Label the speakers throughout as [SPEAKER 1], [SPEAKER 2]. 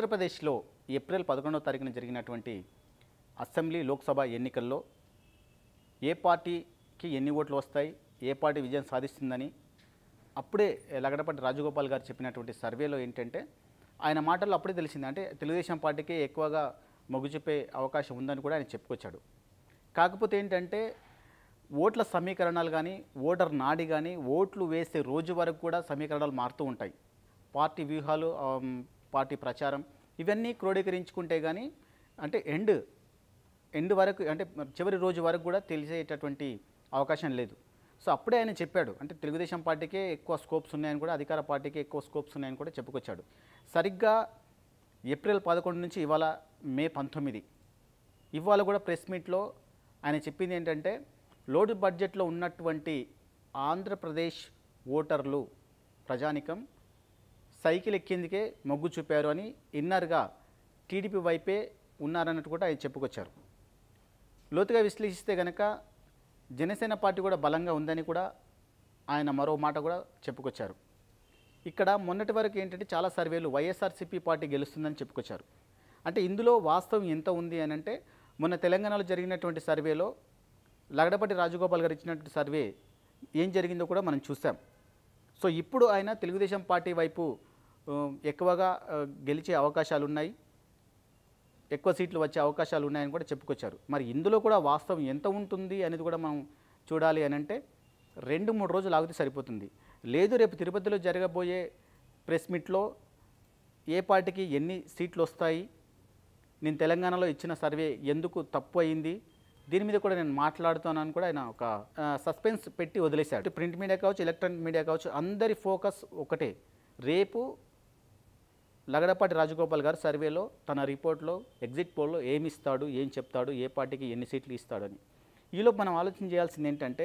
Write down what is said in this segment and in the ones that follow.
[SPEAKER 1] ఆంధ్రప్రదేశ్లో ఏప్రిల్ పదకొండవ తారీఖున జరిగినటువంటి అసెంబ్లీ లోక్సభ ఎన్నికల్లో ఏ పార్టీకి ఎన్ని ఓట్లు వస్తాయి ఏ పార్టీ విజయం సాధిస్తుందని అప్పుడే లగడపట్టి రాజగోపాల్ గారు చెప్పినటువంటి సర్వేలో ఏంటంటే ఆయన మాటల్లో అప్పుడే తెలిసింది అంటే తెలుగుదేశం పార్టీకి ఎక్కువగా మొగ్గు చూపే అవకాశం ఉందని కూడా ఆయన చెప్పుకొచ్చాడు కాకపోతే ఏంటంటే ఓట్ల సమీకరణాలు కానీ ఓటర్ నాడి కానీ ఓట్లు వేసే రోజు వరకు కూడా సమీకరణాలు మారుతూ ఉంటాయి పార్టీ వ్యూహాలు ఆమ్, పార్టీ ప్రచారం ఇవన్నీ క్రోడీకరించుకుంటే కానీ అంటే ఎండ్ ఎండ్ వరకు అంటే చివరి రోజు వరకు కూడా తెలిసేటటువంటి అవకాశం లేదు సో అప్పుడే ఆయన చెప్పాడు అంటే తెలుగుదేశం పార్టీకే ఎక్కువ స్కోప్స్ ఉన్నాయని కూడా అధికార పార్టీకి ఎక్కువ స్కోప్స్ ఉన్నాయని కూడా చెప్పుకొచ్చాడు సరిగ్గా ఏప్రిల్ పదకొండు నుంచి ఇవాళ మే పంతొమ్మిది ఇవాళ కూడా ప్రెస్ మీట్లో ఆయన చెప్పింది ఏంటంటే లోటు బడ్జెట్లో ఉన్నటువంటి ఆంధ్రప్రదేశ్ ఓటర్లు ప్రజానికం సైకిల్ ఎక్కేందుకే మొగ్గు చూపారు అని ఇన్నర్గా టీడీపీ వైపే ఉన్నారన్నట్టు కూడా ఆయన చెప్పుకొచ్చారు లోతుగా విశ్లేషిస్తే కనుక జనసేన పార్టీ కూడా బలంగా ఉందని కూడా ఆయన మరో మాట కూడా చెప్పుకొచ్చారు ఇక్కడ మొన్నటి వరకు ఏంటంటే చాలా సర్వేలు వైఎస్ఆర్సీపీ పార్టీ గెలుస్తుందని చెప్పుకొచ్చారు అంటే ఇందులో వాస్తవం ఎంత ఉంది అని అంటే మొన్న తెలంగాణలో జరిగినటువంటి సర్వేలో లగడపట్టి రాజగోపాల్ గారు ఇచ్చినటువంటి సర్వే ఏం జరిగిందో కూడా మనం చూసాం సో ఇప్పుడు ఆయన తెలుగుదేశం పార్టీ వైపు ఆ, ఎక్కువగా ఆ, గెలిచే అవకాశాలు ఉన్నాయి ఎక్కువ సీట్లు వచ్చే అవకాశాలు ఉన్నాయని కూడా చెప్పుకొచ్చారు మరి ఇందులో కూడా వాస్తవం ఎంత ఉంటుంది అనేది కూడా మనం చూడాలి అని అంటే రెండు మూడు రోజులు ఆగితే సరిపోతుంది లేదు రేపు తిరుపతిలో జరగబోయే ప్రెస్ మీట్లో ఏ పార్టీకి ఎన్ని సీట్లు వస్తాయి నేను తెలంగాణలో ఇచ్చిన సర్వే ఎందుకు తప్పు అయింది దీని మీద కూడా నేను మాట్లాడుతానని కూడా ఆయన ఒక సస్పెన్స్ పెట్టి వదిలేశాడు ప్రింట్ మీడియా కావచ్చు ఎలక్ట్రానిక్ మీడియా కావచ్చు అందరి ఫోకస్ ఒకటే రేపు లగడపాటి రాజగోపాల్ గారు సర్వేలో తన రిపోర్ట్లో ఎగ్జిట్ పోల్లో ఏమి ఇస్తాడు ఏం చెప్తాడు ఏ పార్టీకి ఎన్ని సీట్లు ఇస్తాడని ఈలోపు మనం ఆలోచన చేయాల్సింది ఏంటంటే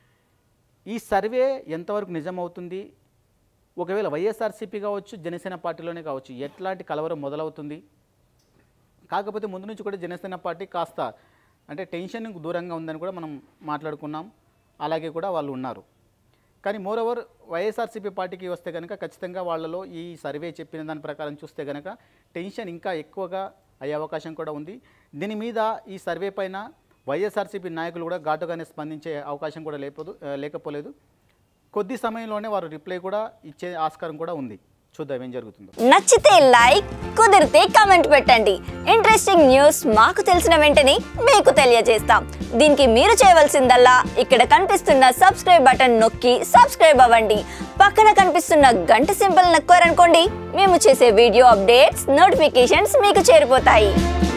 [SPEAKER 1] ఈ సర్వే ఎంతవరకు నిజమవుతుంది ఒకవేళ వైఎస్ఆర్సీపీ కావచ్చు జనసేన పార్టీలోనే కావచ్చు ఎట్లాంటి కలవరం మొదలవుతుంది కాకపోతే ముందు నుంచి కూడా జనసేన పార్టీ కాస్త అంటే టెన్షన్కు దూరంగా ఉందని కూడా మనం మాట్లాడుకున్నాం అలాగే కూడా వాళ్ళు ఉన్నారు కానీ మోర్ ఓవర్ వైఎస్ఆర్సీపీ పార్టీకి వస్తే కనుక ఖచ్చితంగా వాళ్ళలో ఈ సర్వే చెప్పిన దాని ప్రకారం చూస్తే కనుక టెన్షన్ ఇంకా ఎక్కువగా అయ్యే అవకాశం కూడా ఉంది దీని మీద ఈ సర్వే పైన వైఎస్ఆర్సీపీ నాయకులు కూడా ఘాటుగానే స్పందించే అవకాశం కూడా లేకపోదు ఆ, లేకపోలేదు కొద్ది సమయంలోనే వారు రిప్లై కూడా ఇచ్చే ఆస్కారం కూడా ఉంది చూద్దాం ఏం జరుగుతుందో
[SPEAKER 2] నచ్చితే లైక్ కుదిరితే కమెంట్ పెట్టండి ఇంట్రెస్టింగ్ న్యూస్ మాకు తెలిసిన వెంటనే మీకు తెలియజేస్తాం దీనికి మీరు చేయవలసిందల్లా ఇక్కడ కనిపిస్తున్న సబ్స్క్రైబ్ బటన్ నొక్కి సబ్స్క్రైబ్ అవ్వండి పక్కన కనిపిస్తున్న గంట సింబల్ నొక్కారనుకోండి మేము చేసే వీడియో అప్డేట్స్ నోటిఫికేషన్స్ మీకు చేరిపోతాయి